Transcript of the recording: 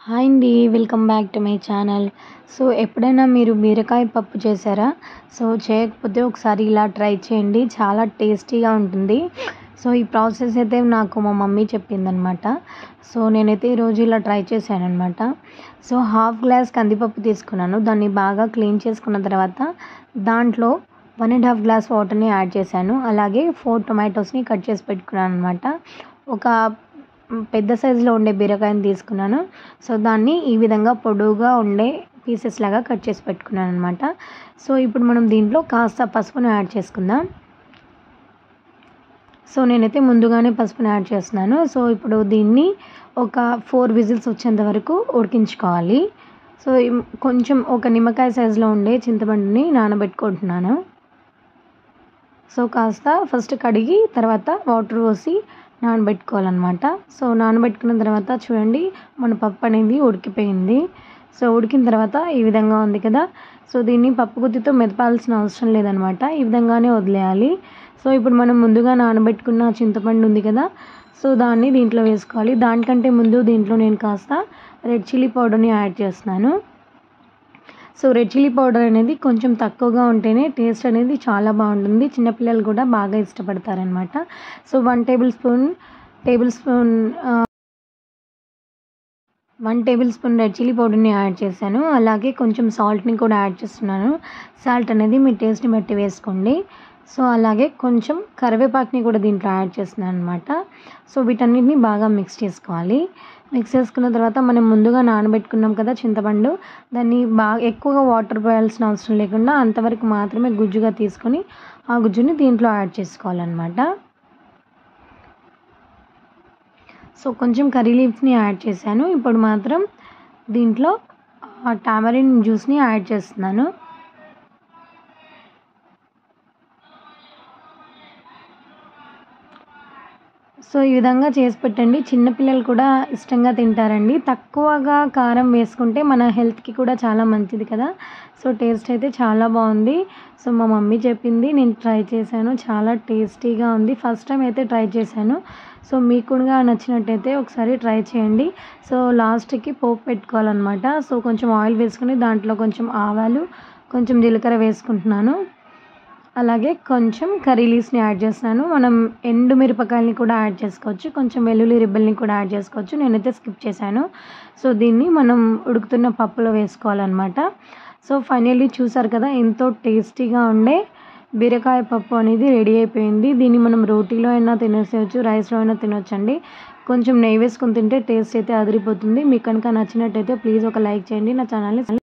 hi అండి welcome back to my channel so ఎప్పుడైనా మీరు బీరకాయ పప్పు చేశారా సో చేయకపోతే ఒకసారి ఇలా ట్రై చేయండి చాలా టేస్టీగా ఉంటుంది సో ఈ ప్రాసెస్ అయితే నాకు మా మమ్మీ చెప్పిందనమాట సో నేనైతే ఈరోజు ఇలా ట్రై చేశాను అనమాట సో హాఫ్ గ్లాస్ కందిపప్పు తీసుకున్నాను దాన్ని బాగా క్లీన్ చేసుకున్న తర్వాత దాంట్లో వన్ అండ్ హాఫ్ గ్లాస్ వాటర్ని యాడ్ చేశాను అలాగే ఫోర్ టొమాటోస్ని కట్ చేసి పెట్టుకున్నాను అనమాట ఒక పెద్ద సైజులో ఉండే బీరకాయని తీసుకున్నాను సో దాన్ని ఈ విధంగా పొడవుగా ఉండే పీసెస్ లాగా కట్ చేసి పెట్టుకున్నాను అనమాట సో ఇప్పుడు మనం దీంట్లో కాస్త పసుపును యాడ్ చేసుకుందాం సో నేనైతే ముందుగానే పసుపుని యాడ్ చేస్తున్నాను సో ఇప్పుడు దీన్ని ఒక ఫోర్ విజిల్స్ వచ్చేంత వరకు ఉడికించుకోవాలి సో కొంచెం ఒక నిమ్మకాయ సైజులో ఉండే చింతపండుని నానబెట్టుకుంటున్నాను సో కాస్త ఫస్ట్ కడిగి తర్వాత వాటర్ పోసి నానబెట్టుకోవాలన్నమాట సో నానబెట్టుకున్న తర్వాత చూడండి మన పప్పు అనేది ఉడికిపోయింది సో ఉడికిన తర్వాత ఈ విధంగా ఉంది కదా సో దీన్ని పప్పు గుత్తితో మెదపాల్సిన అవసరం లేదనమాట ఈ విధంగానే వదిలేయాలి సో ఇప్పుడు మనం ముందుగా నానబెట్టుకున్న చింతపండు ఉంది కదా సో దాన్ని దీంట్లో వేసుకోవాలి దానికంటే ముందు దీంట్లో నేను కాస్త రెడ్ చిల్లీ పౌడర్ని యాడ్ చేస్తున్నాను సో రెడ్ చిల్లీ పౌడర్ అనేది కొంచెం తక్కువగా ఉంటేనే టేస్ట్ అనేది చాలా బాగుంటుంది చిన్నపిల్లలు కూడా బాగా ఇష్టపడతారనమాట so one table spoon table spoon one table spoon red chilli పౌడర్ని యాడ్ చేశాను అలాగే కొంచెం సాల్ట్ని కూడా యాడ్ చేస్తున్నాను సాల్ట్ అనేది మీ టేస్ట్ని బట్టి వేసుకోండి సో అలాగే కొంచెం కరివేపాకుని కూడా దీంట్లో యాడ్ చేస్తున్నాను అనమాట సో వీటన్నిటిని బాగా మిక్స్ చేసుకోవాలి మిక్స్ చేసుకున్న తర్వాత మనం ముందుగా నానబెట్టుకున్నాం కదా చింతపండు దాన్ని బాగా ఎక్కువగా వాటర్ పోయాల్సిన అవసరం లేకుండా అంతవరకు మాత్రమే గుజ్జుగా తీసుకొని ఆ గుజ్జుని దీంట్లో యాడ్ చేసుకోవాలన్నమాట సో కొంచెం కర్రీ లీవ్స్ని యాడ్ చేశాను ఇప్పుడు మాత్రం దీంట్లో టామరిన్ జ్యూస్ని యాడ్ చేస్తున్నాను సో ఈ విధంగా చేసి పెట్టండి చిన్నపిల్లలు కూడా ఇష్టంగా తింటారండి తక్కువగా కారం వేసుకుంటే మన హెల్త్కి కూడా చాలా మంచిది కదా సో టేస్ట్ అయితే చాలా బాగుంది సో మా మమ్మీ చెప్పింది నేను ట్రై చేశాను చాలా టేస్టీగా ఉంది ఫస్ట్ టైం అయితే ట్రై చేశాను సో మీకు కూడా నచ్చినట్టయితే ఒకసారి ట్రై చేయండి సో లాస్ట్కి పోపు పెట్టుకోవాలన్నమాట సో కొంచెం ఆయిల్ వేసుకొని దాంట్లో కొంచెం ఆవాలు కొంచెం జీలకర్ర వేసుకుంటున్నాను అలాగే కొంచెం కర్రీ లీవ్స్ని యాడ్ చేస్తాను మనం ఎండు మిరపకాయలని కూడా యాడ్ చేసుకోవచ్చు కొంచెం వెల్లుల్లి రిబ్బల్ని కూడా యాడ్ చేసుకోవచ్చు నేనైతే స్కిప్ చేశాను సో దీన్ని మనం ఉడుకుతున్న పప్పులో వేసుకోవాలన్నమాట సో ఫైనల్లీ చూసారు కదా ఎంతో టేస్టీగా ఉండే బీరకాయ పప్పు అనేది రెడీ అయిపోయింది దీన్ని మనం రోటీలో అయినా తినేసేయచ్చు రైస్లో అయినా తినొచ్చండి కొంచెం నెయ్యి వేసుకొని తింటే టేస్ట్ అయితే అదిరిపోతుంది మీకు కనుక నచ్చినట్టయితే ప్లీజ్ ఒక లైక్ చేయండి నా ఛానల్ని